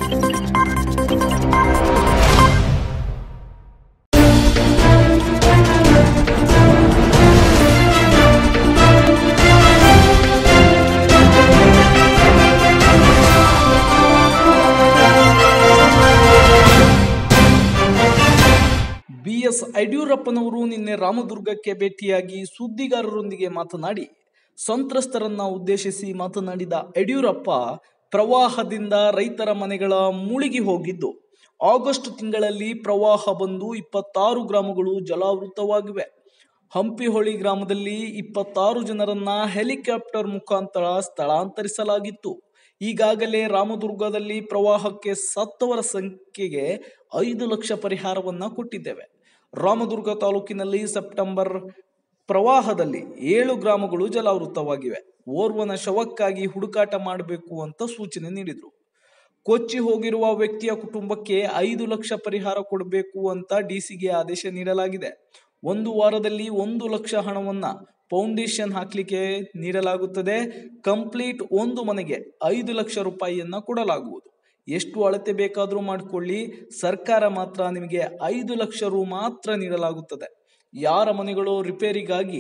BS ಯಡಿಯೂರಪ್ಪನವರು ನಿನ್ನೆ ರಾಮದುರ್ಗಕ್ಕೆ ಭೇಟಿಯಾಗಿ ಸುದ್ದಿಗಾರರೊಂದಿಗೆ ಮಾತನಾಡಿ ಸಂತ್ರಸ್ತರನ್ನ ಉದ್ದೇಶಿಸಿ ಮಾತನಾಡಿದ ಯಡಿಯೂರಪ್ಪ ಪ್ರವಾಹದಿಂದ ರೈತರ ಮನೆಗಳ ಮುಳುಗಿ ಹೋಗಿದ್ದು ಆಗಸ್ಟ್ ತಿಂಗಳಲ್ಲಿ ಪ್ರವಾಹ ಬಂದು ಇಪ್ಪತ್ತಾರು ಗ್ರಾಮಗಳು ಜಲಾವೃತವಾಗಿವೆ ಹಂಪಿಹೊಳಿ ಗ್ರಾಮದಲ್ಲಿ ಇಪ್ಪತ್ತಾರು ಜನರನ್ನ ಹೆಲಿಕಾಪ್ಟರ್ ಮುಖಾಂತರ ಸ್ಥಳಾಂತರಿಸಲಾಗಿತ್ತು ಈಗಾಗಲೇ ರಾಮದುರ್ಗದಲ್ಲಿ ಪ್ರವಾಹಕ್ಕೆ ಸತ್ತವರ ಸಂಖ್ಯೆಗೆ ಐದು ಲಕ್ಷ ಪರಿಹಾರವನ್ನ ಕೊಟ್ಟಿದ್ದೇವೆ ರಾಮದುರ್ಗ ತಾಲೂಕಿನಲ್ಲಿ ಸೆಪ್ಟೆಂಬರ್ ಪ್ರವಾಹದಲ್ಲಿ ಏಳು ಗ್ರಾಮಗಳು ಜಲಾವೃತವಾಗಿವೆ ಓರ್ವನ ಶವಕ್ಕಾಗಿ ಹುಡುಕಾಟ ಮಾಡಬೇಕು ಅಂತ ಸೂಚನೆ ನೀಡಿದರು ಕೊಚ್ಚಿ ಹೋಗಿರುವ ವ್ಯಕ್ತಿಯ ಕುಟುಂಬಕ್ಕೆ ಐದು ಲಕ್ಷ ಪರಿಹಾರ ಕೊಡಬೇಕು ಅಂತ ಡಿಸಿಗೆ ಆದೇಶ ನೀಡಲಾಗಿದೆ ಒಂದು ವಾರದಲ್ಲಿ ಒಂದು ಲಕ್ಷ ಹಣವನ್ನ ಫೌಂಡೇಶನ್ ಹಾಕ್ಲಿಕ್ಕೆ ನೀಡಲಾಗುತ್ತದೆ ಕಂಪ್ಲೀಟ್ ಒಂದು ಮನೆಗೆ ಐದು ಲಕ್ಷ ರೂಪಾಯಿಯನ್ನ ಕೊಡಲಾಗುವುದು ಎಷ್ಟು ಅಳತೆ ಬೇಕಾದರೂ ಮಾಡಿಕೊಳ್ಳಿ ಸರ್ಕಾರ ಮಾತ್ರ ನಿಮಗೆ ಐದು ಲಕ್ಷ ರು ಮಾತ್ರ ನೀಡಲಾಗುತ್ತದೆ ಯಾರ ಮನೆಗಳು ರಿಪೇರಿಗಾಗಿ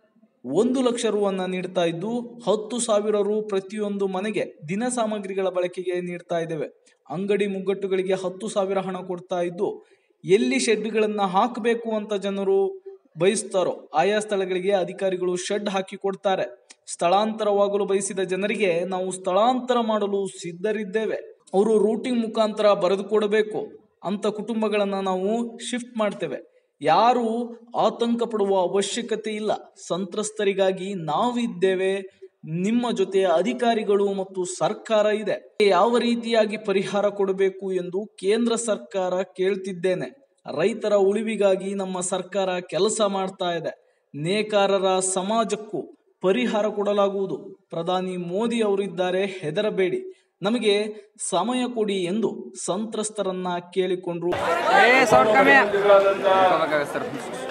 ಒಂದು ಲಕ್ಷ ರುವನ್ನ ನೀಡ್ತಾ ಇದ್ದು ಹತ್ತು ಸಾವಿರ ರು ಪ್ರತಿಯೊಂದು ಮನೆಗೆ ದಿನ ಸಾಮಗ್ರಿಗಳ ಬಳಕೆಗೆ ನೀಡ್ತಾ ಇದ್ದೇವೆ ಅಂಗಡಿ ಮುಗ್ಗಟ್ಟುಗಳಿಗೆ ಹತ್ತು ಸಾವಿರ ಹಣ ಕೊಡ್ತಾ ಇದ್ದು ಎಲ್ಲಿ ಶೆಡ್ಗಳನ್ನ ಹಾಕಬೇಕು ಅಂತ ಜನರು ಬಯಸ್ತಾರೋ ಆಯಾ ಸ್ಥಳಗಳಿಗೆ ಅಧಿಕಾರಿಗಳು ಶೆಡ್ ಹಾಕಿ ಕೊಡ್ತಾರೆ ಸ್ಥಳಾಂತರವಾಗಲು ಬಯಸಿದ ಜನರಿಗೆ ನಾವು ಸ್ಥಳಾಂತರ ಮಾಡಲು ಸಿದ್ಧರಿದ್ದೇವೆ ಅವರು ರೂಟಿಂಗ್ ಮುಖಾಂತರ ಬರೆದು ಕೊಡಬೇಕು ಅಂತ ಕುಟುಂಬಗಳನ್ನ ನಾವು ಶಿಫ್ಟ್ ಮಾಡ್ತೇವೆ ಯಾರು ಆತಂಕ ಪಡುವ ಅವಶ್ಯಕತೆ ಇಲ್ಲ ಸಂತ್ರಸ್ತರಿಗಾಗಿ ನಾವಿದ್ದೇವೆ ನಿಮ್ಮ ಜೊತೆ ಅಧಿಕಾರಿಗಳು ಮತ್ತು ಸರ್ಕಾರ ಇದೆ ಯಾವ ರೀತಿಯಾಗಿ ಪರಿಹಾರ ಕೊಡಬೇಕು ಎಂದು ಕೇಂದ್ರ ಸರ್ಕಾರ ಕೇಳ್ತಿದ್ದೇನೆ ರೈತರ ಉಳಿವಿಗಾಗಿ ನಮ್ಮ ಸರ್ಕಾರ ಕೆಲಸ ಮಾಡ್ತಾ ಇದೆ ನೇಕಾರರ ಸಮಾಜಕ್ಕೂ ಪರಿಹಾರ ಕೊಡಲಾಗುವುದು ಪ್ರಧಾನಿ ಮೋದಿ ಅವರಿದ್ದಾರೆ ಹೆದರಬೇಡಿ ನಮಗೆ ಸಮಯ ಕೊಡಿ ಎಂದು ಸಂತ್ರಸ್ತರನ್ನ ಕೇಳಿಕೊಂಡ್ರು ಏ ಸೌಂಡ್ ಕಮ್ಮಿ ಬಂದಿರೋದಂತ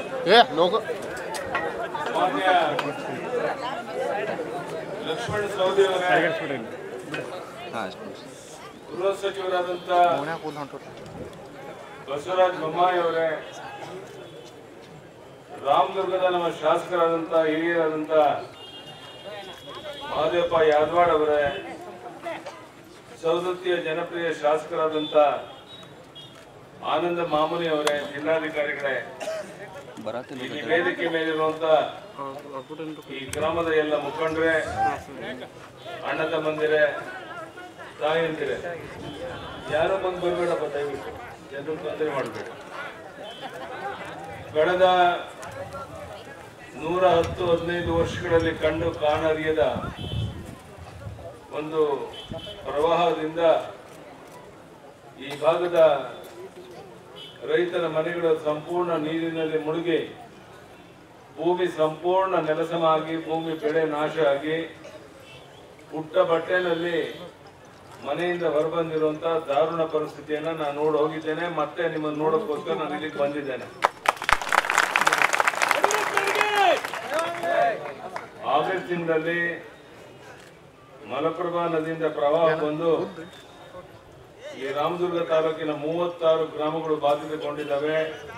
ಏ ಲೋಕ ಮಾನ್ಯ ಲಕ್ಷ್ಮಣ ಸವದಿ ಅವರೇ ಗೃಹ ಸಚಿವರಾದಂತ ಬಸವರಾಜ ಬೊಮ್ಮಾಯಿ ಅವರೇ ರಾಮದುರ್ಗದ ನಮ್ಮ ಶಾಸಕರಾದಂತ ಹಿರಿಯರಾದಂತ ಮಹದೇವಪ್ಪ ಯಾದವಾಡ್ ಅವರೇ ಸವದತ್ತಿಯ ಜನಪ್ರಿಯ ಶಾಸಕರಾದಂತ ಆನಂದ ಮಾಮುನಿ ಅವರೇ ಜಿಲ್ಲಾಧಿಕಾರಿಗಳೇ ಈ ವೇದಿಕೆ ಮೇಲಿರುವಂತ ಈ ಗ್ರಾಮದ ಎಲ್ಲ ಮುಖಂಡರೇ ಅಣ್ಣ ತಮ್ಮಂದಿರೇ ತಾಯಂದಿರೇ ಯಾರೋ ಬಂದು ಬರ್ಬೇಡಪ್ಪ ದಯವಿಟ್ಟು ಜನರು ತೊಂದರೆ ಮಾಡಬೇಡ ಕಳೆದ ನೂರ ಹತ್ತು ಹದಿನೈದು ವರ್ಷಗಳಲ್ಲಿ ಕಂಡು ಕಾಣರಿಯದ ಒಂದು ಪ್ರವಾಹದಿಂದ ಈ ಭಾಗದ ರೈತರ ಮನೆಗಳು ಸಂಪೂರ್ಣ ನೀರಿನಲ್ಲಿ ಮುಳುಗಿ ಭೂಮಿ ಸಂಪೂರ್ಣ ನೆಲಸಮ ಆಗಿ ಭೂಮಿ ಬೆಳೆ ನಾಶ ಆಗಿ ಪುಟ್ಟ ಬಟ್ಟೆನಲ್ಲಿ ಮನೆಯಿಂದ ಹೊರಬಂದಿರುವಂತ ದಾರುಣ ಪರಿಸ್ಥಿತಿಯನ್ನ ನಾನು ನೋಡಿ ಹೋಗಿದ್ದೇನೆ ಮತ್ತೆ ನಿಮ್ಮನ್ನು ನೋಡೋಕ್ಕೋಸ್ಕರ ನಾನು ಇಲ್ಲಿಗೆ ಬಂದಿದ್ದೇನೆ ಆಗಸ್ಟ್ ತಿಂಗಳಲ್ಲಿ ಮಲಪ್ರಭಾ ನದಿಯಿಂದ ಪ್ರವಾಹ ಬಂದು ಈ ರಾಮದುರ್ಗ ತಾಲೂಕಿನ ಮೂವತ್ತಾರು ಗ್ರಾಮಗಳು ಬಾಧಿತಗೊಂಡಿದ್ದಾವೆ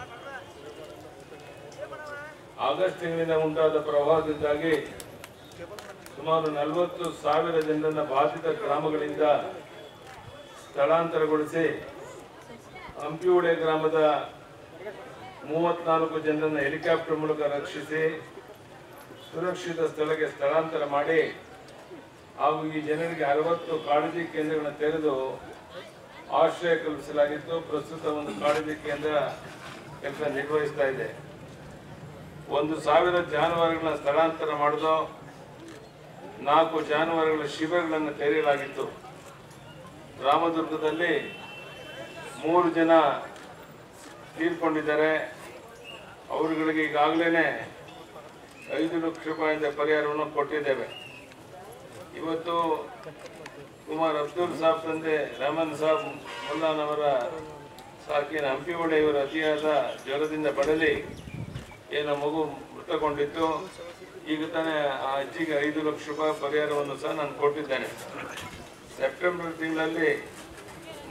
ಆಗಸ್ಟ್ ತಿಂಗಳಿಂದ ಉಂಟಾದ ಪ್ರವಾಹದಿಂದಾಗಿ ಸುಮಾರು ನಲವತ್ತು ಸಾವಿರ ಜನರನ್ನ ಬಾಧಿತ ಗ್ರಾಮಗಳಿಂದ ಸ್ಥಳಾಂತರಗೊಳಿಸಿ ಹಂಪಿಹೊಳೆ ಗ್ರಾಮದ ಮೂವತ್ನಾಲ್ಕು ಜನರನ್ನ ಹೆಲಿಕಾಪ್ಟರ್ ಮೂಲಕ ರಕ್ಷಿಸಿ ಸುರಕ್ಷಿತ ಸ್ಥಳಕ್ಕೆ ಸ್ಥಳಾಂತರ ಮಾಡಿ ಹಾಗೂ ಈ ಜನರಿಗೆ ಅರವತ್ತು ಕಾಳಜಿ ಕೇಂದ್ರಗಳನ್ನು ತೆರೆದು ಆಶ್ರಯ ಕಲ್ಪಿಸಲಾಗಿತ್ತು ಪ್ರಸ್ತುತ ಒಂದು ಕಾಳಜಿ ಕೇಂದ್ರ ಕೆಲಸ ನಿರ್ವಹಿಸ್ತಾ ಇದೆ ಒಂದು ಸಾವಿರ ಜಾನುವಾರುಗಳನ್ನ ಸ್ಥಳಾಂತರ ಮಾಡಿದು ನಾಲ್ಕು ಜಾನುವಾರುಗಳ ಶಿಬಿರಗಳನ್ನು ತೆರೆಯಲಾಗಿತ್ತು ರಾಮದುರ್ಗದಲ್ಲಿ ಮೂರು ಜನ ತೀರ್ಕೊಂಡಿದ್ದಾರೆ ಅವರುಗಳಿಗೆ ಈಗಾಗಲೇ ಐದು ಲಕ್ಷ ರೂಪಾಯಿಂದ ಪರಿಹಾರವನ್ನು ಕೊಟ್ಟಿದ್ದೇವೆ ಇವತ್ತು ಕುಮಾರ್ ಅಬ್ದುಲ್ ಸಾಬ್ ತಂದೆ ರಮನ್ ಸಾಬ್ ಮುಲ್ಲಾನವರ ಸಾಕಿನ ಹಂಪಿಹೊಳೆ ಇವರ ಅತಿಯಾದ ಜ್ವರದಿಂದ ಬಳಲಿ ಏನೋ ಮಗು ಮೃತಗೊಂಡಿತ್ತು ಈಗ ತಾನೇ ಆ ಅಜ್ಜಿಗೆ ಐದು ಲಕ್ಷ ರೂಪಾಯಿ ಪರಿಹಾರವನ್ನು ಸಹ ನಾನು ಕೊಟ್ಟಿದ್ದೇನೆ ಸೆಪ್ಟೆಂಬರ್ ತಿಂಗಳಲ್ಲಿ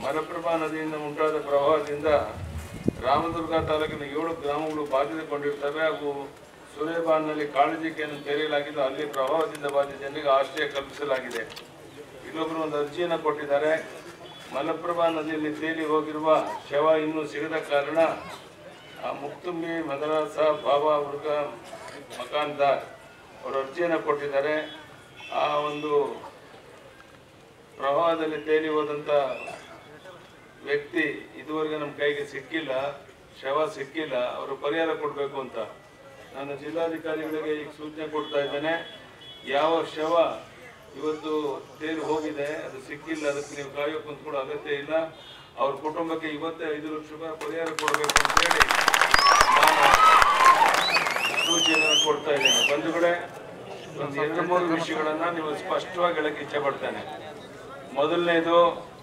ಮಲಪ್ರಭಾ ನದಿಯಿಂದ ಉಂಟಾದ ಪ್ರವಾಹದಿಂದ ರಾಮದುರ್ಗ ತಾಲೂಕಿನ ಏಳು ಗ್ರಾಮಗಳು ಬಾಧಿತಗೊಂಡಿರ್ತವೆ ಹಾಗೂ ಸುರೇಬಾನ್ನಲ್ಲಿ ಕಾಳಜಿಕೆಯನ್ನು ತೆರೆಯಲಾಗಿದ್ದು ಅಲ್ಲಿ ಪ್ರವಾಹದಿಂದ ಬಾಧಿತ ಜನರಿಗೆ ಆಶ್ರಯ ಕಲ್ಪಿಸಲಾಗಿದೆ ಇಲ್ಲೊಬ್ಬರು ಒಂದು ಅರ್ಜಿಯನ್ನು ಕೊಟ್ಟಿದ್ದಾರೆ ಮಲಪ್ರಭಾ ನದಿಯಲ್ಲಿ ತೇಲಿ ಹೋಗಿರುವ ಶವ ಇನ್ನೂ ಸಿಗದ ಕಾರಣ ಆ ಮುಕ್ತುಂಬಿ ಮದರಾಸ ಬಾಬಾ ಹುಡುಗ ಮಕಾನ್ದಾರ್ ಅವರು ಅರ್ಜಿಯನ್ನು ಕೊಟ್ಟಿದ್ದಾರೆ ಆ ಒಂದು ಪ್ರವಾಹದಲ್ಲಿ ತೇಲಿ ಹೋದಂಥ ವ್ಯಕ್ತಿ ಇದುವರೆಗೆ ನಮ್ಮ ಕೈಗೆ ಸಿಕ್ಕಿಲ್ಲ ಶವ ಸಿಕ್ಕಿಲ್ಲ ಅವರು ಪರಿಹಾರ ಕೊಡಬೇಕು ಅಂತ ನಾನು ಜಿಲ್ಲಾಧಿಕಾರಿಗಳಿಗೆ ಈಗ ಸೂಚನೆ ಕೊಡ್ತಾ ಇದ್ದೇನೆ ಯಾವ ಶವ ಇವತ್ತು ತೇಲಿ ಹೋಗಿದೆ ಅದು ಸಿಕ್ಕಿಲ್ಲ ಅದಕ್ಕೆ ನೀವು ಕಾಯೋ ಕುಂತ್ಕೊಳ್ಳೋ ಅಗತ್ಯ ಇಲ್ಲ ಅವ್ರ ಕುಟುಂಬಕ್ಕೆ ಇವತ್ತೇ ಐದು ಲಕ್ಷ ರೂಪಾಯಿ ಪರಿಹಾರ ಕೊಡಬೇಕು ಅಂತ ಹೇಳಿ ನಾನು ಸೂಚನೆಯನ್ನು ಕೊಡ್ತಾ ಇದ್ದೇನೆ ಬಂಧುಗಳೇ ಒಂದು ಎರಡು ಮೂರು ವಿಷಯಗಳನ್ನ ನೀವು ಸ್ಪಷ್ಟವಾಗಿ ಹೇಳಕ್ಕೆ ಇಚ್ಛೆ ಪಡ್ತೇನೆ ಮೊದಲನೇದು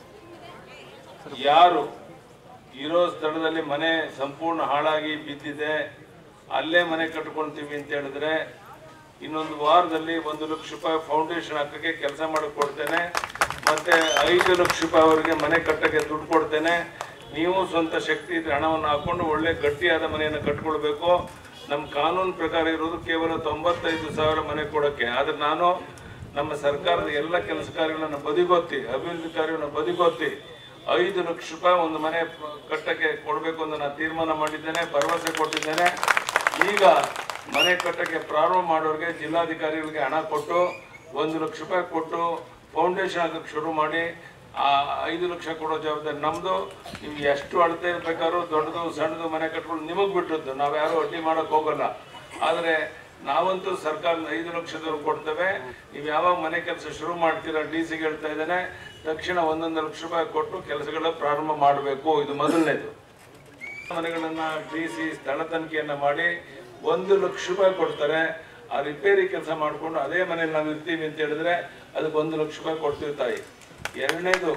ಯಾರು ಇರೋ ಸ್ಥಳದಲ್ಲಿ ಮನೆ ಸಂಪೂರ್ಣ ಹಾಳಾಗಿ ಬಿದ್ದಿದೆ ಅಲ್ಲೇ ಮನೆ ಕಟ್ಕೊಂತೀವಿ ಅಂತ ಹೇಳಿದ್ರೆ ಇನ್ನೊಂದು ವಾರದಲ್ಲಿ ಒಂದು ಲಕ್ಷ ರೂಪಾಯಿ ಫೌಂಡೇಶನ್ ಹಾಕಕ್ಕೆ ಕೆಲಸ ಮಾಡಕ್ ಕೊಡ್ತೇನೆ ಮತ್ತೆ ಐದು ಲಕ್ಷ ರೂಪಾಯಿ ಅವರಿಗೆ ಮನೆ ಕಟ್ಟಕ್ಕೆ ದುಡ್ಡು ಕೊಡ್ತೇನೆ ನೀವು ಸ್ವಂತ ಶಕ್ತಿ ಇದ್ರೆ ಹಣವನ್ನು ಹಾಕೊಂಡು ಒಳ್ಳೆ ಗಟ್ಟಿಯಾದ ಮನೆಯನ್ನು ಕಟ್ಕೊಳ್ಬೇಕು ನಮ್ಮ ಕಾನೂನು ಪ್ರಕಾರ ಇರೋದು ಕೇವಲ ತೊಂಬತ್ತೈದು ಸಾವಿರ ಮನೆ ಕೊಡಕ್ಕೆ ಆದ್ರೆ ನಾನು ನಮ್ಮ ಸರ್ಕಾರದ ಎಲ್ಲ ಕೆಲಸ ಕಾರ್ಯಗಳನ್ನು ಬದಿಗೊತ್ತಿ ಅಭಿವೃದ್ಧಿ ಕಾರ್ಯವನ್ನು ಬದಿಗೊತ್ತಿ ಐದು ಲಕ್ಷ ರೂಪಾಯಿ ಒಂದು ಮನೆ ಕಟ್ಟಕ್ಕೆ ಕೊಡಬೇಕು ಅಂತ ನಾನು ತೀರ್ಮಾನ ಮಾಡಿದ್ದೇನೆ ಭರವಸೆ ಕೊಟ್ಟಿದ್ದೇನೆ ಈಗ ಮನೆ ಕಟ್ಟಕ್ಕೆ ಪ್ರಾರಂಭ ಮಾಡೋರಿಗೆ ಜಿಲ್ಲಾಧಿಕಾರಿಗಳಿಗೆ ಹಣ ಕೊಟ್ಟು ಒಂದು ಲಕ್ಷ ರೂಪಾಯಿ ಕೊಟ್ಟು ಫೌಂಡೇಶನ್ ಹಾಕಕ್ಕೆ ಶುರು ಮಾಡಿ ಆ ಐದು ಲಕ್ಷ ಕೊಡೋ ಜವಾಬ್ದಾರಿ ನಮ್ದು ನೀವು ಎಷ್ಟು ಅಳತೆ ಬೇಕಾದ್ರೂ ದೊಡ್ಡದು ಸಣ್ಣದು ಮನೆ ಕಟ್ಕೊಂಡು ನಿಮಗೆ ಬಿಟ್ಟದ್ದು ನಾವು ಯಾರು ಅಡ್ಡಿ ಮಾಡಕ್ ಹೋಗಲ್ಲ ಆದರೆ ನಾವಂತೂ ಸರ್ಕಾರದ ಐದು ಲಕ್ಷದವರೆಗೆ ಕೊಡ್ತೇವೆ ನೀವು ಯಾವಾಗ ಮನೆ ಕೆಲಸ ಶುರು ಮಾಡ್ತೀರಾ ಡಿ ಸಿಗೆ ಹೇಳ್ತಾ ಇದ್ದೇನೆ ತಕ್ಷಣ ಒಂದೊಂದು ಲಕ್ಷ ರೂಪಾಯಿ ಕೊಟ್ಟು ಕೆಲಸಗಳ ಪ್ರಾರಂಭ ಮಾಡಬೇಕು ಇದು ಮೊದಲನೇದು ಮನೆಗಳನ್ನ ಡಿ ಸಿ ಸ್ಥಳ ತನಿಖೆಯನ್ನ ಮಾಡಿ ಒಂದು ಲಕ್ಷ ರೂಪಾಯಿ ಕೊಡ್ತಾರೆ ಆ ರಿಪೇರಿ ಕೆಲಸ ಮಾಡಿಕೊಂಡು ಅದೇ ಮನೇಲಿ ನಾವು ಇರ್ತೀವಿ ಅಂತ ಹೇಳಿದ್ರೆ ಅದಕ್ಕೆ ಒಂದು ಲಕ್ಷ ರೂಪಾಯಿ ಕೊಡ್ತೀವಿ ತಾಯಿ ಎರಡನೇದು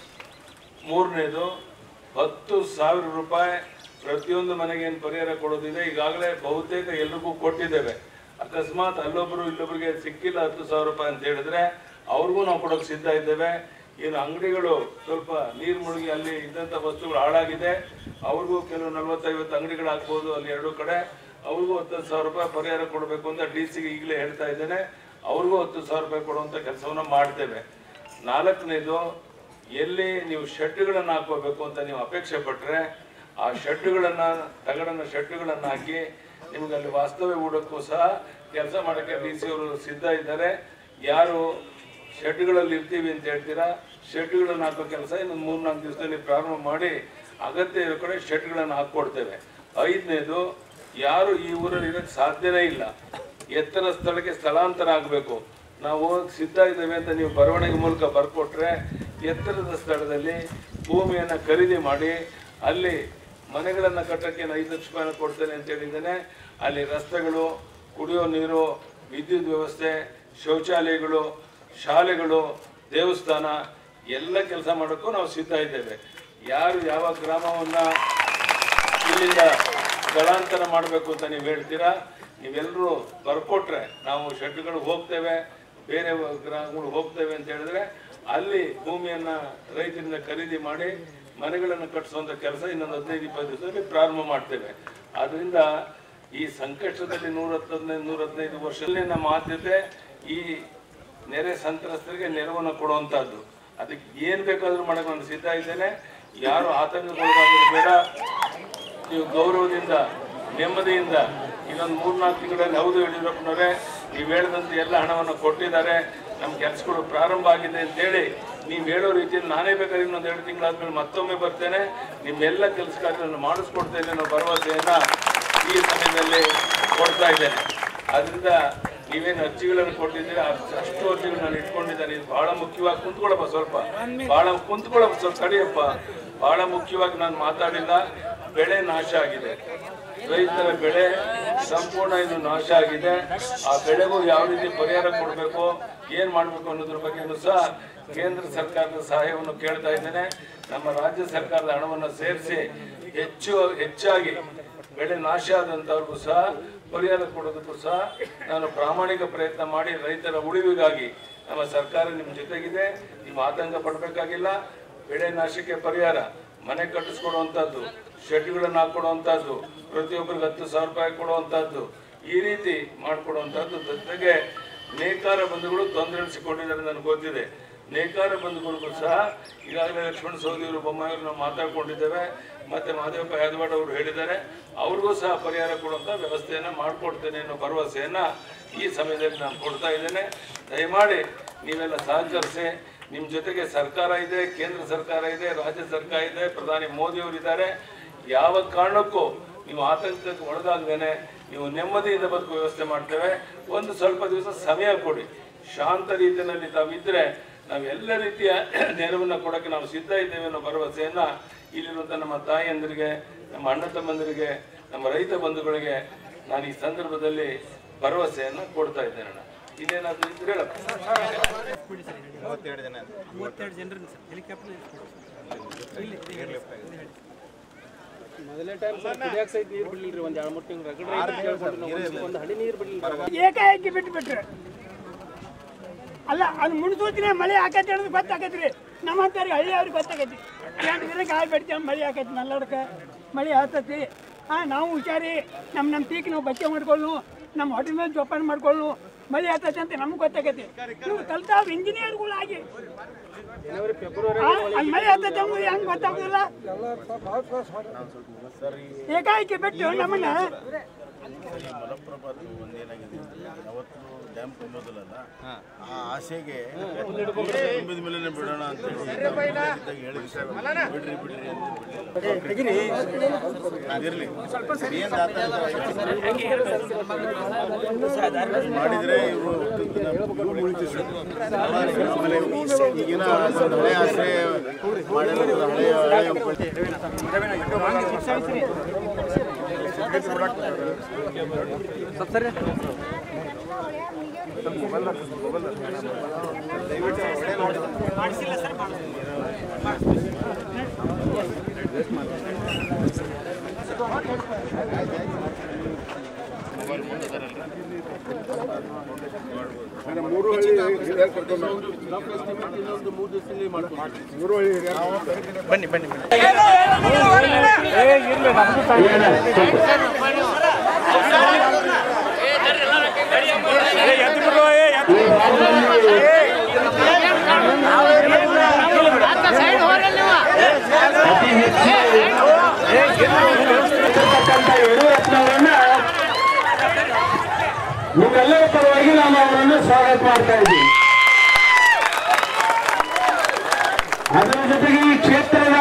ಮೂರನೇದು ಹತ್ತು ಸಾವಿರ ರೂಪಾಯಿ ಪ್ರತಿಯೊಂದು ಮನೆಗೆ ಏನು ಪರಿಹಾರ ಕೊಡೋದಿದೆ ಈಗಾಗಲೇ ಬಹುತೇಕ ಎಲ್ರಿಗೂ ಕೊಟ್ಟಿದ್ದೇವೆ ಅಕಸ್ಮಾತ್ ಅಲ್ಲೊಬ್ರು ಇಲ್ಲೊಬ್ರಿಗೆ ಸಿಕ್ಕಿಲ್ಲ ಹತ್ತು ಸಾವಿರ ರೂಪಾಯಿ ಅಂತ ಹೇಳಿದ್ರೆ ಅವ್ರಿಗೂ ನಾವು ಕೊಡೋಕೆ ಸಿದ್ಧ ಇದ್ದೇವೆ ಏನು ಅಂಗಡಿಗಳು ಸ್ವಲ್ಪ ನೀರು ಮುಳುಗಿ ಅಲ್ಲಿ ಇದ್ದಂಥ ವಸ್ತುಗಳು ಹಾಳಾಗಿದೆ ಅವ್ರಿಗೂ ಕೆಲವು ನಲ್ವತ್ತೈವತ್ತು ಅಂಗಡಿಗಳು ಹಾಕ್ಬೋದು ಅಲ್ಲಿ ಎರಡು ಕಡೆ ಅವ್ರಿಗೂ ಹತ್ತು ಸಾವಿರ ರೂಪಾಯಿ ಪರಿಹಾರ ಕೊಡಬೇಕು ಅಂತ ಡಿ ಸಿಗೆ ಈಗಲೇ ಹೇಳ್ತಾ ಇದ್ದೇನೆ ಅವ್ರಿಗೂ ಹತ್ತು ಸಾವಿರ ರೂಪಾಯಿ ಕೊಡುವಂಥ ಕೆಲಸವನ್ನು ಮಾಡ್ತೇವೆ ನಾಲ್ಕನೇದು ಎಲ್ಲಿ ನೀವು ಶೆಡ್ಗಳನ್ನು ಹಾಕೋಬೇಕು ಅಂತ ನೀವು ಅಪೇಕ್ಷೆ ಪಟ್ಟರೆ ಆ ಶೆಡ್ಡುಗಳನ್ನ ತಗಡನ್ನ ಶೆಡ್ಡುಗಳನ್ನು ಹಾಕಿ ನಿಮ್ಗೆ ಅಲ್ಲಿ ವಾಸ್ತವ್ಯ ಹೂಡಕ್ಕೂ ಸಹ ಕೆಲಸ ಮಾಡೋಕ್ಕೆ ಡಿ ಸಿ ಅವರು ಸಿದ್ಧ ಇದ್ದಾರೆ ಯಾರು ಶೆಡ್ಗಳಲ್ಲಿ ಇರ್ತೀವಿ ಅಂತ ಹೇಳ್ತೀರಾ ಶೆಡ್ಗಳನ್ನು ಹಾಕೋ ಕೆಲಸ ಇನ್ನೊಂದು ಮೂರು ನಾಲ್ಕು ದಿವಸದಲ್ಲಿ ಪ್ರಾರಂಭ ಮಾಡಿ ಅಗತ್ಯ ಇರೋ ಕಡೆ ಶೆಡ್ಗಳನ್ನು ಹಾಕ್ಕೊಡ್ತೇವೆ ಐದನೇದು ಯಾರು ಈ ಊರಲ್ಲಿ ಇರೋಕ್ಕೆ ಸಾಧ್ಯನೇ ಇಲ್ಲ ಎತ್ತರ ಸ್ಥಳಕ್ಕೆ ಸ್ಥಳಾಂತರ ಆಗಬೇಕು ನಾವು ಹೋಗಕ್ಕೆ ಸಿದ್ಧ ಇದ್ದೇವೆ ಅಂತ ನೀವು ಬರವಣಿಗೆ ಮೂಲಕ ಬರ್ಕೊಟ್ರೆ ಎತ್ತರದ ಸ್ಥಳದಲ್ಲಿ ಭೂಮಿಯನ್ನು ಖರೀದಿ ಮಾಡಿ ಅಲ್ಲಿ ಮನೆಗಳನ್ನು ಕಟ್ಟಕ್ಕೆ ನಾನು ಐದು ಲಕ್ಷ ರೂಪಾಯಿನ ಕೊಡ್ತೇನೆ ಅಂತ ಹೇಳಿದ್ದೇನೆ ಅಲ್ಲಿ ರಸ್ತೆಗಳು ಕುಡಿಯೋ ನೀರು ವಿದ್ಯುತ್ ವ್ಯವಸ್ಥೆ ಶೌಚಾಲಯಗಳು ಶಾಲೆಗಳು ದೇವಸ್ಥಾನ ಎಲ್ಲ ಕೆಲಸ ಮಾಡೋಕ್ಕೂ ನಾವು ಸಿದ್ಧ ಇದ್ದೇವೆ ಯಾರು ಯಾವ ಗ್ರಾಮವನ್ನು ಇಲ್ಲಿಂದ ಸ್ಥಳಾಂತರ ಮಾಡಬೇಕು ಅಂತ ನೀವು ಹೇಳ್ತೀರಾ ನೀವೆಲ್ಲರೂ ಬರ್ಕೊಟ್ರೆ ನಾವು ಶೆಡ್ಗಳು ಹೋಗ್ತೇವೆ ಬೇರೆ ಗ್ರಾಮಗಳು ಹೋಗ್ತೇವೆ ಅಂತ ಹೇಳಿದ್ರೆ ಅಲ್ಲಿ ಭೂಮಿಯನ್ನ ರೈತರಿಂದ ಖರೀದಿ ಮಾಡಿ ಮನೆಗಳನ್ನು ಕಟ್ಟಿಸುವಂತ ಕೆಲಸ ಇನ್ನೊಂದು ಹದಿನೈದು ಇಪ್ಪತ್ತು ದಿವಸದಲ್ಲಿ ಪ್ರಾರಂಭ ಮಾಡ್ತೇವೆ ಆದ್ರಿಂದ ಈ ಸಂಕಷ್ಟದಲ್ಲಿ ನೂರ ಹತ್ತದೈದು ನೂರ ಹದಿನೈದು ವರ್ಷದಲ್ಲಿ ನಮ್ಮ ಆದ್ಯತೆ ಈ ನೆರೆ ಸಂತ್ರಸ್ತರಿಗೆ ನೆರವನ್ನು ಕೊಡುವಂತಹದ್ದು ಅದಕ್ಕೆ ಏನ್ ಬೇಕಾದ್ರೂ ಮಾಡಕ್ಕೆ ನಾನು ಸಿದ್ಧ ಇದ್ದೇನೆ ಯಾರು ಆತಂಕಗೊಳಗಾಗೋದು ಬೇಡ ನೀವು ಗೌರವದಿಂದ ನೆಮ್ಮದಿಯಿಂದ ಇನ್ನೊಂದು ಮೂರ್ನಾಲ್ಕು ತಿಂಗಳಲ್ಲಿ ಹೌದು ಯಡಿಯೂರಪ್ಪನವರೇ ನೀವು ಹೇಳಿದಂತೆ ಎಲ್ಲ ಹಣವನ್ನು ಕೊಟ್ಟಿದ್ದಾರೆ ನಮ್ಮ ಕೆಲಸಗಳು ಪ್ರಾರಂಭ ಆಗಿದೆ ಅಂತೇಳಿ ನೀವು ಹೇಳೋ ರೀತಿಯಲ್ಲಿ ನಾನೇ ಬೇಕಾದ್ರೆ ಇನ್ನೊಂದು ಎರಡು ತಿಂಗಳಾದ್ಮೇಲೆ ಮತ್ತೊಮ್ಮೆ ಬರ್ತೇನೆ ನಿಮ್ಮೆಲ್ಲ ಕೆಲಸ ಕಾರ್ಯಗಳನ್ನು ಮಾಡಿಸ್ಕೊಡ್ತೇನೆ ಅನ್ನೋ ಭರವಸೆಯನ್ನ ಈ ಸಮಯದಲ್ಲಿ ಕೊಡ್ತಾ ಇದ್ದೇನೆ ಆದ್ರಿಂದ ನೀವೇನು ಅರ್ಜಿಗಳನ್ನು ಕೊಟ್ಟಿದ್ದೀರಿ ಅಷ್ಟು ಅಷ್ಟು ಅರ್ಜಿಗಳು ನಾನು ಇಟ್ಕೊಂಡಿದ್ದೇನೆ ಇದು ಬಹಳ ಮುಖ್ಯವಾಗಿ ಕುಂತ್ಕೊಳ್ಳಪ್ಪ ಸ್ವಲ್ಪ ಬಹಳ ಕುಂತ್ಕೊಳ್ಳಪ್ಪ ಸ್ವಲ್ಪ ತಡಿಯಪ್ಪ ಬಹಳ ಮುಖ್ಯವಾಗಿ ನಾನು ಮಾತಾಡಿಲ್ಲ ಬೆಳೆ ನಾಶ ಆಗಿದೆ ರೈತರ ಬೆಳೆ ಸಂಪೂರ್ಣ ಇದು ನಾಶ ಆಗಿದೆ ಆ ಬೆಳೆಗೂ ಯಾವ ರೀತಿ ಪರಿಹಾರ ಕೊಡಬೇಕು ಏನ್ ಮಾಡಬೇಕು ಅನ್ನೋದ್ರ ಬಗ್ಗೆನೂ ಸಹ ಕೇಂದ್ರ ಸರ್ಕಾರದ ಸಹಾಯವನ್ನು ಕೇಳ್ತಾ ಇದ್ದೇನೆ ನಮ್ಮ ರಾಜ್ಯ ಸರ್ಕಾರದ ಹಣವನ್ನು ಸೇರಿಸಿ ಹೆಚ್ಚು ಹೆಚ್ಚಾಗಿ ಬೆಳೆ ನಾಶ ಆದಂತವ್ರಿಗೂ ಸಹ ಪರಿಹಾರ ಕೊಡೋದಕ್ಕೂ ಸಹ ನಾನು ಪ್ರಾಮಾಣಿಕ ಪ್ರಯತ್ನ ಮಾಡಿ ರೈತರ ಉಳಿವಿಗಾಗಿ ನಮ್ಮ ಸರ್ಕಾರ ನಿಮ್ಮ ಜೊತೆಗಿದೆ ನೀವು ಆತಂಕ ಪಡಬೇಕಾಗಿಲ್ಲ ಬೆಳೆ ನಾಶಕ್ಕೆ ಪರಿಹಾರ ಮನೆ ಕಟ್ಟಿಸ್ಕೊಡುವಂಥದ್ದು ಶೆಡ್ಗಳನ್ನು ಹಾಕೊಡುವಂಥದ್ದು ಪ್ರತಿಯೊಬ್ಬರಿಗೆ ಹತ್ತು ಸಾವಿರ ರೂಪಾಯಿ ಕೊಡುವಂಥದ್ದು ಈ ರೀತಿ ಮಾಡಿಕೊಡುವಂಥದ್ದು ಜೊತೆಗೆ ನೇಕಾರ ಬಂಧುಗಳು ತೊಂದರೆ ಅನಿಸಿಕೊಂಡಿದ್ದಾರೆ ನನಗೆ ಗೊತ್ತಿದೆ ನೇಕಾರ ಬಂಧುಗಳಿಗೂ ಸಹ ಈಗಾಗಲೇ ಲಕ್ಷ್ಮಣ ಸೌದಿಯವರು ಬೊಮ್ಮಾಯಿಯವರು ನಾವು ಮಾತಾಡ್ಕೊಂಡಿದ್ದೇವೆ ಮತ್ತೆ ಮಹದೇವಪ್ಪ ಯಾದವಾಡ್ ಅವರು ಹೇಳಿದ್ದಾರೆ ಅವ್ರಿಗೂ ಸಹ ಪರಿಹಾರ ಕೊಡುವಂಥ ವ್ಯವಸ್ಥೆಯನ್ನು ಮಾಡಿಕೊಡ್ತೇನೆ ಅನ್ನೋ ಭರವಸೆಯನ್ನು ಈ ಸಮಯದಲ್ಲಿ ನಾನು ಕೊಡ್ತಾ ಇದ್ದೇನೆ ದಯಮಾಡಿ ನೀವೆಲ್ಲ ಸಹಕರಿಸಿ ನಿಮ್ಮ ಜೊತೆಗೆ ಸರ್ಕಾರ ಇದೆ ಕೇಂದ್ರ ಸರ್ಕಾರ ಇದೆ ರಾಜ್ಯ ಸರ್ಕಾರ ಇದೆ ಪ್ರಧಾನಿ ಮೋದಿಯವರು ಇದ್ದಾರೆ ಯಾವ ಕಾರಣಕ್ಕೂ ನೀವು ಆತಂಕಕ್ಕೆ ಒಳಗಾಗದೇನೆ ನೀವು ನೆಮ್ಮದಿಯಿಂದ ಬದುಕುವ ವ್ಯವಸ್ಥೆ ಮಾಡ್ತೇವೆ ಒಂದು ಸ್ವಲ್ಪ ದಿವಸ ಸಮಯ ಕೊಡಿ ಶಾಂತ ರೀತಿಯಲ್ಲಿ ತಾವಿದ್ರೆ ನಾವು ಎಲ್ಲ ರೀತಿಯ ನೆರವನ್ನು ಕೊಡೋಕ್ಕೆ ನಾವು ಸಿದ್ಧ ಇದ್ದೇವೆ ಅನ್ನೋ ಭರವಸೆಯನ್ನ ಇಲ್ಲಿರುವಂಥ ನಮ್ಮ ತಾಯಿಯಂದರಿಗೆ ನಮ್ಮ ಅಣ್ಣ ತಮ್ಮಂದರಿಗೆ ನಮ್ಮ ರೈತ ಬಂಧುಗಳಿಗೆ ನಾನು ಈ ಸಂದರ್ಭದಲ್ಲಿ ಭರವಸೆಯನ್ನು ಕೊಡ್ತಾ ಇದ್ದೇನೆ ಅಣ್ಣ ಇದೇನಾದ್ರೂ ಇದ್ರೆ ಹೇಳಪ್ಪ ಮೂವತ್ತೆರಡು ಜನ ಮೂವತ್ತೆರಡು ಜನರನ್ನ ಸರ್ ಹೆಲಿಕಾಪ್ಟರ್ ಮೊದಲನೇ ಟೈಮ್ ಸರ್ ಕುಡಿಯಾಕ ಸಹಿತ ನೀರು ಬಿಡ್ಲಿಲ್ರಿ ಒಂದ್ ಎರಡು ಮೂರು ತಿಂಗಳು ರಗಡ ಒಂದು ಹಡಿ ನೀರು ಬಿಡ್ಲಿಲ್ಲ ಏಕಾಏಕಿ ಬಿಟ್ಟು ಬಿಟ್ರು ಅಲ್ಲ ಅದು ಮುನ್ಸೂಚನೆ ಮಳೆ ಆಕೈತಿ ಅನ್ನೋದು ಗೊತ್ತಾಕೈತ್ರಿ ನಮ್ಮಂತವ್ರಿಗೆ ಹಳ್ಳಿ ಅವ್ರಿಗೆ ಗೊತ್ತಾಕೈತಿ ಎಂಟು ದಿನಕ್ಕೆ ಹಾಲು ಬಿಡ್ತೇವೆ ಮಳೆ ಆಕೈತಿ ನಲ್ಲಡ್ಕ ಮಳೆ ಆಗ್ತೈತಿ ಹಾಂ ನಾವು ಹುಷಾರಿ ನಮ್ಮ ನಮ್ಮ ತೀಕ್ ನಾವು ಬಚ್ಚೆ ಮಾಡ್ಕೊಳ್ಳು ನಮ್ಮ ಹೊಟ್ಟೆ ಮೇಲೆ ಜೋಪಾನ ಮಾಡ್ಕೊಳ್ಳು ಮಳೆ ಆಗ್ತೈತಿ ಅಂತ ನಮ್ಗೆ ಗೊತ್ತಾಕೈತಿ ನೀವು ಕಲ್ತಾವ್ ಇಂಜಿನಿಯರ್ಗಳಾಗಿ ಜನವರಿ ಫೆಬ್ರವರಿ ಆ, ಅಲ್ಲಿ ಮಳೆ ಆಗ್ತೈತಿ ಅನ್ನೋದು ಹೆಂಗೆ ಗೊತ್ತಾಗೋದಿಲ್ಲ ಏಕಾಏಕಿ ಬಿಟ್ಟು ನಮ್ಮನ್ನ ಈ ಮಲಪ್ರಭಾತ್ ಒಂದೇನಾಗಿದೆ ಅವತ್ತು ಡ್ಯಾಮ್ ತುಂಬೋದಿಲ್ಲ ಆ ಆಸೆಗೆ ತುಂಬಿದ ಮೇಲೆ ಬಿಡೋಣ ಅಂತ ಹೇಳಿ ನಾವು ಇದ್ದಾಗ ಹೇಳಿದ್ವಿ ಬಿಡ್ರಿ ಬಿಡ್ರಿ ಅಂತ ಬಿಡ್ಲಿಲ್ಲ ಅದಿರ್ಲಿ ಏನ್ ಮಾಡಿದ್ರೆ ಇವರು ಆಮೇಲೆ ಈಗಿನ ಒಂದು ಹಳೆ ಆಸೆ ಮಾಡಿರೋದು ಹಳೆ ಹಳೆ ಯಡಿಯೂರಪ್ಪನವರನ್ನ ನಿಮ್ಮೆಲ್ಲರ ಪರವಾಗಿ ನಾನು ಅವರನ್ನು ಸ್ವಾಗತ ಮಾಡ್ತಾ ಇದ್ದೀನಿ ಅದರ ಜೊತೆಗೆ ಈ ಕ್ಷೇತ್ರದ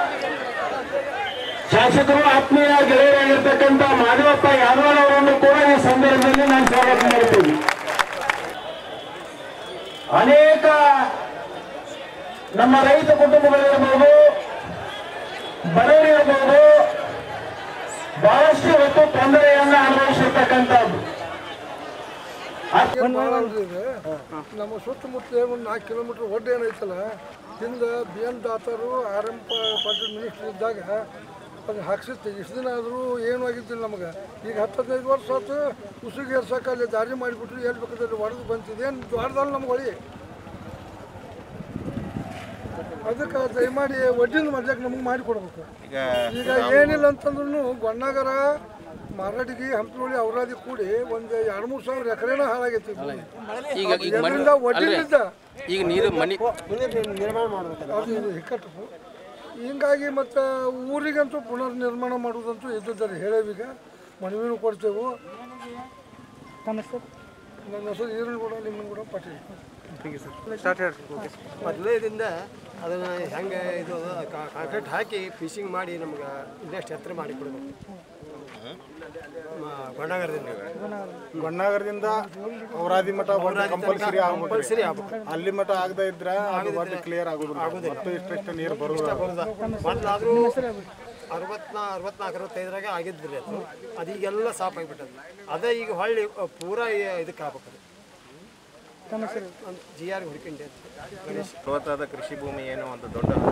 ಶಾಸಕರು ಆತ್ಮೀಯ ಗೆಳೆಯರಾಗಿರ್ತಕ್ಕಂಥ ಮಾಧವಪ್ಪ ಯಾದವಾಡ್ ಅವರನ್ನು ಕೂಡ ಈ ಸಂದರ್ಭದಲ್ಲಿ ನಾನು ಸ್ವಾಗತ ಮಾಡ್ತೀನಿ ಅನೇಕ ನಮ್ಮ ರೈತ ಕುಟುಂಬಗಳಿರ್ಬೋದು ಬಡವರಿರ್ಬೋದು ಬಹಳಷ್ಟು ಹೊತ್ತು ತೊಂದರೆಯನ್ನ ಅನುಭವಿಸಿರ್ತಕ್ಕಂಥದ್ದು ನಮ್ಮ ಸುತ್ತಮುತ್ತ ಒಂದು ನಾಲ್ಕು ಕಿಲೋಮೀಟರ್ ಒಡ್ಡ ಏನೈತಲ್ಲ ಹಿಂದೆ ಬಿ ಎನ್ ದಾತರು ಆರ್ ಎಂ ಪಾಟೀಲ್ ಮಿನಿಸ್ಟರ್ ಇದ್ದಾಗ ಅದು ಹಾಕ್ಸಿತ್ತು ಇಷ್ಟು ದಿನ ಆದರೂ ಏನೂ ಆಗಿದ್ದಿಲ್ಲ ನಮಗೆ ಈಗ ಹತ್ತು ಹದಿನೈದು ವರ್ಷ ಆಯ್ತು ಉಸಿರಿಗೆ ಏರ್ಸಕ್ಕೆ ಅಲ್ಲಿ ದಾರಿ ಮಾಡಿಬಿಟ್ರು ಎಲ್ಲಿ ಬೇಕಾದ್ರೆ ಹೊಡೆದು ಬಂತಿದೆ ಏನು ದ್ವಾರದಲ್ಲಿ ನಮ್ಗೆ ಹೊಳಿ ಅದಕ್ಕೆ ದಯಮಾಡಿ ಒಡ್ಡಿನ ಮಾಡ್ಲಿಕ್ಕೆ ನಮಗೆ ಮಾಡಿಕೊಡ್ಬೇಕು ಈಗ ಈಗ ಏನಿಲ್ಲ ಅಂತಂದ್ರೂ ಗೊಣ್ಣಗರ ಮಾರಾಟಿಗೆ ಹಂಪನೋಳಿ ಔರಾದಿ ಕೂಡಿ ಒಂದು ಎರಡು ಮೂರು ಸಾವಿರ ಎಕರೆನ ಹಾಳಾಗೈತಿ ಈಗ ಈಗ ಎದರಿಂದ ಒಡ್ಡಿನಿಂದ ಈಗ ನೀರು ಮನಿ ಅದು ಇದು ಇಕ್ಕಟ್ಟು ಹಿಂಗಾಗಿ ಮತ್ತು ಊರಿಗಂತೂ ಪುನರ್ ನಿರ್ಮಾಣ ಮಾಡೋದಂತೂ ಇದ್ದಿದ್ದಾರೆ ಹೇಳೇವೀಗ ಮನವಿನೂ ಕೊಡ್ತೇವೆ ನನ್ನ ಹೆಸರು ಈರುಳ್ಳಿ ಕೂಡ ನಿಮ್ಮನ್ನು ಕೂಡ ಪಾಟೀಲ್ ಮೊದಲನೇದಿಂದ ಅದನ್ನು ಹೆಂಗೆ ಇದು ಕಾಂಕ್ರೀಟ್ ಹಾಕಿ ಫಿಶಿಂಗ್ ಮಾಡಿ ನಮ್ಗೆ ಇನ್ನಷ್ಟು ಎತ್ತರ ಮಾಡಿ ಕೊಡಬೇಕು ಗೊಂಡಾಗರದಿಂದ ಗೊಣ್ಣಾಗರದಿಂದ ಔರಾದಿ ಮಠ ಕಂಪಲ್ಸರಿ ಕಂಪಲ್ಸರಿ ಆಗ್ಬೇಕು ಅಲ್ಲಿ ಮಠ ಆಗದೆ ಇದ್ರ ಅದು ಒಟ್ಟು ಕ್ಲಿಯರ್ ಆಗುದಿಲ್ಲ ಮತ್ತು ಇಷ್ಟಷ್ಟು ನೀರು ಬರುವುದಿಲ್ಲ ಮೊದಲಾದರೂ ಅರವತ್ನಾ ಅರವತ್ನಾಲ್ಕು ಅರವತ್ತೈದರಾಗ ಆಗಿದ್ರಿ ಅದು ಅದೀಗೆಲ್ಲ ಸಾಫ್ ಆಗಿಬಿಟ್ಟದು ಅದೇ ಈಗ ಹೊಳ್ಳಿ ಅ, ಪೂರಾ ಇ- ಇದಕ್ಕೆ ಆಗ್ಬೇಕು ಜಿ ಆರ್ ಹುಡ್ಕೊಂಡೆ ಅಂತ ಗಣೇಶ್ ಫಲವತ್ತಾದ ಕೃಷಿ ಭೂಮಿ ಏನು ಒಂದು ದೊಡ್ಡ ಹಂತುವಳಿ ಹಾಗೂ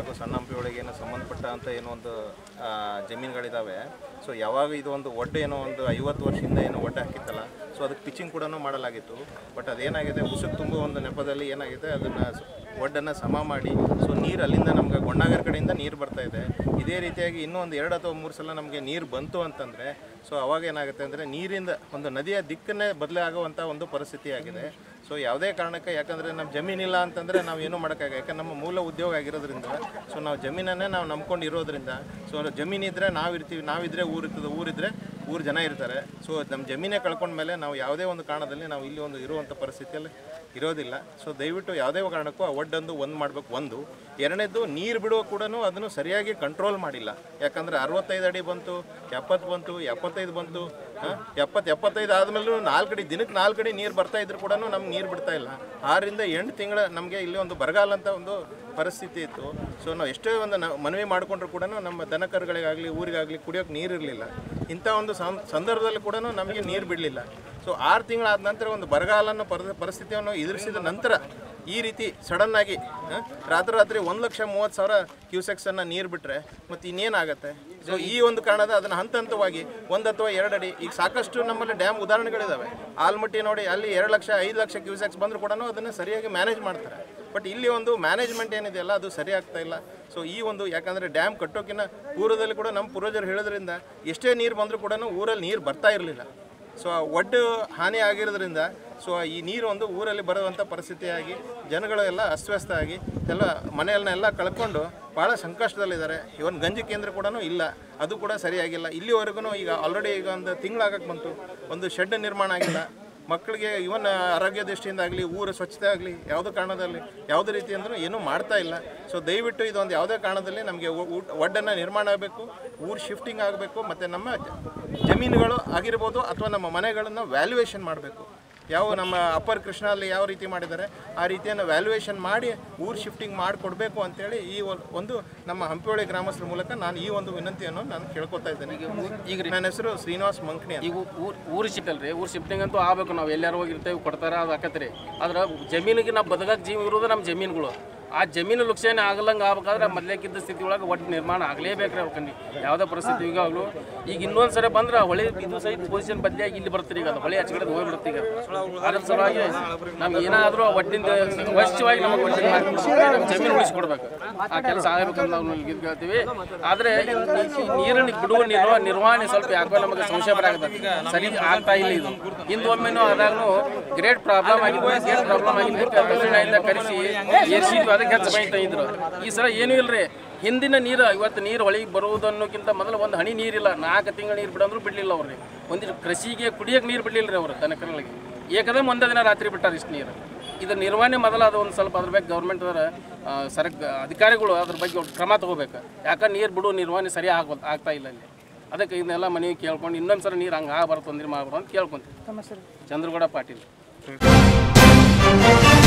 ಹಾಗೂ ಸಣ್ಣ ಹಂಪಿಯೊಳಗೆ ಏನು ಸಂಬಂಧಪಟ್ಟಂಥ ಏನೋ ಒಂದು ಆ, ಜಮೀನುಗಳಿದ್ದಾವೆ ಸೊ ಯಾವಾಗ ಇದು ಒಂದು ಒಡ್ಡು ಏನೋ ಒಂದು ಐವತ್ತು ವರ್ಷದಿಂದ ಏನೋ ಒಡ್ಡು ಹಾಕಿತ್ತಲ್ಲ ಸೊ ಅದಕ್ಕೆ ಪಿಚಿಂಗ್ ಕೂಡ ಮಾಡಲಾಗಿತ್ತು ಬಟ್ ಅದೇನಾಗಿದೆ ಉಸುಕು ತುಂಬುವ ಒಂದು ನೆಪದಲ್ಲಿ ಏನಾಗಿದೆ ಅದನ್ನು ಒಡ್ಡನ್ನು ಸಮ ಮಾಡಿ ಸೊ ನೀರು ಅಲ್ಲಿಂದ ನಮ್ಗೆ ಗೊಣ್ಣಾಗರ ಕಡೆಯಿಂದ ನೀರು ಬರ್ತಾ ಇದೆ ಇದೇ ರೀತಿಯಾಗಿ ಇನ್ನೂ ಒಂದು ಎರಡು ಅಥವಾ ಮೂರು ಸಲ ನಮಗೆ ನೀರು ಬಂತು ಅಂತಂದರೆ ಸೊ ಅವಾಗ ಏನಾಗುತ್ತೆ ಅಂದರೆ ನೀರಿಂದ ಒಂದು ನದಿಯ ದಿಕ್ಕನ್ನೇ ಬದಲಾಗುವಂಥ ಒಂದು ಪರಿಸ್ಥಿತಿ ಆಗಿದೆ ಸೊ ಯಾವುದೇ ಕಾರಣಕ್ಕೆ ಯಾಕಂದರೆ ನಮ್ಮ ಜಮೀನಿಲ್ಲ ಅಂತಂದರೆ ನಾವು ಏನೂ ಮಾಡೋಕ್ಕಾಗ ಯಾಕಂದ್ರೆ ನಮ್ಮ ಮೂಲ ಉದ್ಯೋಗ ಆಗಿರೋದ್ರಿಂದ ಸೊ ನಾವು ಜಮೀನನ್ನೇ ನಾವು ನಂಬ್ಕೊಂಡು ಇರೋದ್ರಿಂದ ಸೊ ಜಮೀನಿದ್ರೆ ನಾವಿರ್ತೀವಿ ನಾವಿದ್ರೆ ಊರಿರ್ತದೆ ಊರಿದ್ರೆ ಊರು ಜನ ಇರ್ತಾರೆ ಸೊ ನಮ್ಮ ಜಮೀನೇ ಕಳ್ಕೊಂಡ್ಮೇಲೆ ನಾವು ಯಾವುದೇ ಒಂದು ಕಾರಣದಲ್ಲಿ ನಾವು ಇಲ್ಲಿ ಒಂದು ಇರುವಂಥ ಪರಿಸ್ಥಿತಿಯಲ್ಲಿ ಇರೋದಿಲ್ಲ ಸೊ ದಯವಿಟ್ಟು ಯಾವುದೇ ಕಾರಣಕ್ಕೂ ಆ ಒಡ್ಡೊಂದು ಒಂದು ಮಾಡಬೇಕು ಒಂದು ಎರಡನೇದು ನೀರು ಬಿಡುವ ಕೂಡ ಅದನ್ನು ಸರಿಯಾಗಿ ಕಂಟ್ರೋಲ್ ಮಾಡಿಲ್ಲ ಯಾಕಂದರೆ ಅರವತ್ತೈದು ಅಡಿ ಬಂತು ಎಪ್ಪತ್ತು ಬಂತು ಎಪ್ಪತ್ತೈದು ಬಂತು ಎಪ್ಪತ್ತು ಎಪ್ಪತ್ತೈದು ಆದಮೇಲೂ ನಾಲ್ಕು ಅಡಿ ದಿನಕ್ಕೆ ನಾಲ್ಕು ಅಡಿ ನೀರು ಬರ್ತಾ ಇದ್ರು ಕೂಡ ನಮ್ಗೆ ನೀರು ಬಿಡ್ತಾ ಇಲ್ಲ ಆರರಿಂದ ಎಂಟು ತಿಂಗಳ ನಮಗೆ ಇಲ್ಲಿ ಒಂದು ಬರಗಾಲ ಅಂತ ಒಂದು ಪರಿಸ್ಥಿತಿ ಇತ್ತು ಸೊ ನಾವು ಎಷ್ಟೇ ಒಂದು ನ- ಮನವಿ ಮಾಡಿಕೊಂಡ್ರು ಕೂಡ ನಮ್ಮ ದನ ಕರುಗಳಿಗಾಗಲಿ ಊರಿಗಾಗಲಿ ಕುಡಿಯೋಕೆ ನೀರು ಇರಲಿಲ್ಲ ಇಂಥ ಒಂದು ಸಂ- ಸಂದರ್ಭದಲ್ಲಿ ಕೂಡ ನಮಗೆ ನೀರು ಬಿಡಲಿಲ್ಲ ಸೊ ಆರು ತಿಂಗಳಾದ ನಂತರ ಒಂದು ಬರಗಾಲನ ಪರ ಪರಿಸ್ಥಿತಿಯನ್ನು ಎದುರಿಸಿದ ನಂತರ ಈ ರೀತಿ ಸಡನ್ನಾಗಿ ರಾತ್ರಿ ರಾತ್ರಿ ಒಂದು ಲಕ್ಷ ಮೂವತ್ತು ಸಾವಿರ ಕ್ಯೂಸೆಕ್ಸನ್ನು ನೀರು ಬಿಟ್ಟರೆ ಮತ್ತು ಇನ್ನೇನಾಗುತ್ತೆ ಸೊ ಈ ಒಂದು ಕಾರಣದ ಅದನ್ನು ಹಂತ ಹಂತವಾಗಿ ಒಂದು ಅಥವಾ ಎರಡು ಅಡಿ ಈಗ ಸಾಕಷ್ಟು ನಮ್ಮಲ್ಲಿ ಡ್ಯಾಮ್ ಉದಾಹರಣೆಗಳಿದ್ದಾವೆ ಆಲ್ಮಟ್ಟಿ ನೋಡಿ ಅಲ್ಲಿ ಎರಡು ಲಕ್ಷ ಐದು ಲಕ್ಷ ಕ್ಯೂಸೆಕ್ಸ್ ಬಂದರೂ ಕೂಡ ಅದನ್ನು ಸರಿಯಾಗಿ ಮ್ಯಾನೇಜ್ ಮಾಡ್ತಾರೆ ಬಟ್ ಇಲ್ಲಿ ಒಂದು ಮ್ಯಾನೇಜ್ಮೆಂಟ್ ಏನಿದೆಯಲ್ಲ ಅದು ಸರಿ ಆಗ್ತಾ ಇಲ್ಲ ಸೊ ಈ ಒಂದು ಯಾಕಂದರೆ ಡ್ಯಾಮ್ ಕಟ್ಟೋಕ್ಕಿಂತ ಪೂರ್ವದಲ್ಲಿ ಕೂಡ ನಮ್ಮ ಪೂರ್ವಜರು ಹೇಳೋದ್ರಿಂದ ಎಷ್ಟೇ ನೀರು ಬಂದರೂ ಕೂಡ ಊರಲ್ಲಿ ನೀರು ಬರ್ತಾ ಇರಲಿಲ್ಲ ಸೊ ಆ ಒಡ್ಡು ಹಾನಿ ಆಗಿರೋದ್ರಿಂದ ಸೊ ಈ ನೀರು ಒಂದು ಊರಲ್ಲಿ ಬರುವಂಥ ಪರಿಸ್ಥಿತಿಯಾಗಿ ಜನಗಳು ಎಲ್ಲ ಅಸ್ವಸ್ಥ ಆಗಿ ಎಲ್ಲ ಮನೆಯನ್ನೆಲ್ಲ ಕಳ್ಕೊಂಡು ಭಾಳ ಸಂಕಷ್ಟದಲ್ಲಿದ್ದಾರೆ ಇವನ್ ಗಂಜಿ ಕೇಂದ್ರ ಕೂಡ ಇಲ್ಲ ಅದು ಕೂಡ ಸರಿಯಾಗಿಲ್ಲ ಇಲ್ಲಿವರೆಗೂ ಈಗ ಆಲ್ರೆಡಿ ಈಗ ಒಂದು ತಿಂಗಳಾಗಕ್ಕೆ ಬಂತು ಒಂದು ಶೆಡ್ ನಿರ್ಮಾಣ ಆಗಿಲ್ಲ ಮಕ್ಕಳಿಗೆ ಇವನ್ ಆರೋಗ್ಯ ದೃಷ್ಟಿಯಿಂದ ಆಗಲಿ ಊರ ಸ್ವಚ್ಛತೆ ಆಗಲಿ ಯಾವುದೇ ಕಾರಣದಲ್ಲಿ ಯಾವುದೇ ರೀತಿ ಅಂದ್ರೂ ಏನೂ ಮಾಡ್ತಾ ಇಲ್ಲ ಸೊ ದಯವಿಟ್ಟು ಇದೊಂದು ಯಾವುದೇ ಕಾರಣದಲ್ಲಿ ನಮಗೆ ಒಡ್ಡನ್ನು ನಿರ್ಮಾಣ ಆಗಬೇಕು ಊರು ಶಿಫ್ಟಿಂಗ್ ಆಗಬೇಕು ಮತ್ತು ನಮ್ಮ ಜ- ಜಮೀನುಗಳು ಆಗಿರ್ಬೋದು ಅಥವಾ ನಮ್ಮ ಮನೆಗಳನ್ನು ವ್ಯಾಲ್ಯೂಯೇಷನ್ ಮಾಡಬೇಕು ಯಾವ ನಮ್ಮ ಅಪ್ಪರ್ ಕೃಷ್ಣ ಅಲ್ಲಿ ಯಾವ ರೀತಿ ಮಾಡಿದ್ದಾರೆ ಆ ರೀತಿಯನ್ನು ವ್ಯಾಲ್ಯೂಯೇಷನ್ ಮಾಡಿ ಊರು ಶಿಫ್ಟಿಂಗ್ ಮಾಡಿಕೊಡ್ಬೇಕು ಅಂತೇಳಿ ಈ ಒ- ಒಂದು ನಮ್ಮ ಹಂಪಿಹೊಳಿ ಗ್ರಾಮಸ್ಥರ ಮೂಲಕ ನಾನು ಈ ಒಂದು ವಿನಂತಿಯನ್ನು ನಾನು ಕೇಳ್ಕೊತಾ ಇದ್ದೇನೆ ಈಗ ನನ್ನ ಹೆಸರು ಶ್ರೀನಿವಾಸ್ ಮಂಕ್ಣಿ ಅಂತ ಈಗ ಊರು ಊರು ಶಿಫ್ಟ್ ಅಲ್ರಿ ಊರು ಶಿಫ್ಟಿಂಗ್ ಅಂತೂ ಆಗ್ಬೇಕು ನಾವು ಎಲ್ಲಾರು ಹೋಗಿರ್ತೇವೆ ಕೊಡ್ತಾರೆ ಅದು ಆಕತ್ರಿ ಆದ್ರೆ ಜಮೀನಿಗೆ ನಾವು ಬದುಕಕ್ಕೆ ಜೀವ ಇರೋದು ನಮ್ಮ ಜಮೀನುಗಳು ಆ ಜಮೀನು ಲುಕ್ಷಾನೆ ಆಗಲಂಗೆ ಆಗ್ಬೇಕಾದ್ರೆ ಮೊದಲೇಕಿದ್ದ ಸ್ಥಿತಿ ಒಳಗೆ ಒಟ್ಟು ನಿರ್ಮಾಣ ಆಗಲೇಬೇಕ್ರಿ ಅವಕ್ಕಂದು ಯಾವುದೇ ಪರಿಸ್ಥಿತಿ ಈಗಾಗಲೂ ಈಗ ಇನ್ನೊಂದು ಸರಿ ಬಂದ್ರೆ ಹೊಳೆ ಇದು ಸಹಿತ ಪೊಸಿಷನ್ ಬದಲಾಗಿ ಇಲ್ಲಿ ಬರ್ತೀರಿ ಈಗ ಅದು ಹೊಳೆ ಹಚ್ಚ ಕಡೆ ಹೋಗ್ಬಿಡುತ್ತೆ ಈಗ ಅದ್ರ ಸಲುವಾಗಿ ನಮ್ಗೆ ಏನಾದರೂ ಒಟ್ಟಿಂದ ವಶ್ಯವಾಗಿ ನಮಗೆ ಒಟ್ಟಿನ ನಮ್ಮ ಜಮೀನು ಉಳಿಸ್ಕೊಡ್ಬೇಕು ಆ ಕೆಲಸ ಆಗಬೇಕಂತ ನಾವು ಇಲ್ಲಿ ಇದು ಕೇಳ್ತೀವಿ ಆದರೆ ನೀರನ್ನು ಬಿಡುವ ನಿರ್ವ ನಿರ್ವಹಣೆ ಸ್ವಲ್ಪ ಯಾಕೋ ನಮಗೆ ಸಂಶಯ ಬರಾಕತ್ತೆ ಸರಿ ಆಗ್ತಾ ಇಲ್ಲ ಇದು ಹಿಂದೊಮ್ಮೆನೂ ಅದಾಗೂ ಗ್ರೇಟ್ ಪ್ರಾಬ್ಲಮ್ ಆಗಿದೆ ಗ್ರೇಟ್ ಪ್ರಾಬ್ಲಮ್ ಆಗಿದೆ ತಮಿಳುನಾಡಿಂದ ಕರೆಸಿ ಏರ್ಸಿದ್ವಿ ಅದಕ್ಕೆ ಹೆಚ್ಚು ಬೈತಾ ಇದ್ರು ಈ ಸಲ ಏನೂ ಇಲ್ರಿ ಹಿಂದಿನ ನೀರು ಇವತ್ತು ನೀರು ಹೊಳಿಗೆ ಬರುವುದನ್ನೋಕ್ಕಿಂತ ಮೊದಲು ಒಂದು ಹನಿ ನೀರಿಲ್ಲ ನಾಲ್ಕು ತಿಂಗಳು ನೀರು ಬಿಡಂದ್ರೂ ಬಿಡಲಿಲ್ಲ ಅವ್ರಿಗೆ ಒಂದಿಷ್ಟು ಕೃಷಿಗೆ ಕುಡಿಯೋಕೆ ನೀರು ಬಿಡಲಿಲ್ಲ ರೀ ಅವರು ದನಕರಗಳಿಗೆ ಏಕದಮ್ ಒಂದೇ ದಿನ ರಾತ್ರಿ ಬಿಟ್ಟಾರ ಇಷ್ಟು ನೀರು ಇದು ನಿರ್ವಹಣೆ ಮೊದಲು ಅದು ಒಂದು ಸ್ವಲ್ಪ ಅದ್ರ ಬಗ್ಗೆ ಗೌರ್ಮೆಂಟ್ ಅವರ ಸರಕ್ ಅಧಿಕಾರಿಗಳು ಅದ್ರ ಬಗ್ಗೆ ಒಂದು ಕ್ರಮ ತಗೋಬೇಕು ಯಾಕಂದ್ರೆ ನೀರು ಬಿಡು ನಿರ್ವಹಣೆ ಸರಿ ಆಗ ಆಗ್ತಾ ಇಲ್ಲ ಇಲ್ಲಿ ಅದಕ್ಕೆ ಇದನ್ನೆಲ್ಲ ಮನೆಗೆ ಕೇಳ್ಕೊಂಡು ಇನ್ನೊಂದು ಸಲ ನೀರು ಹಂಗೆ ಆಗಬಾರ್ದು ತೊಂದರೆ ಮಾಡಬಾರ್ದು ಅಂತ ಕೇಳ್ಕೊಂತೀವಿ ಚಂದ್ರಗೌಡ ಪಾಟೀಲ್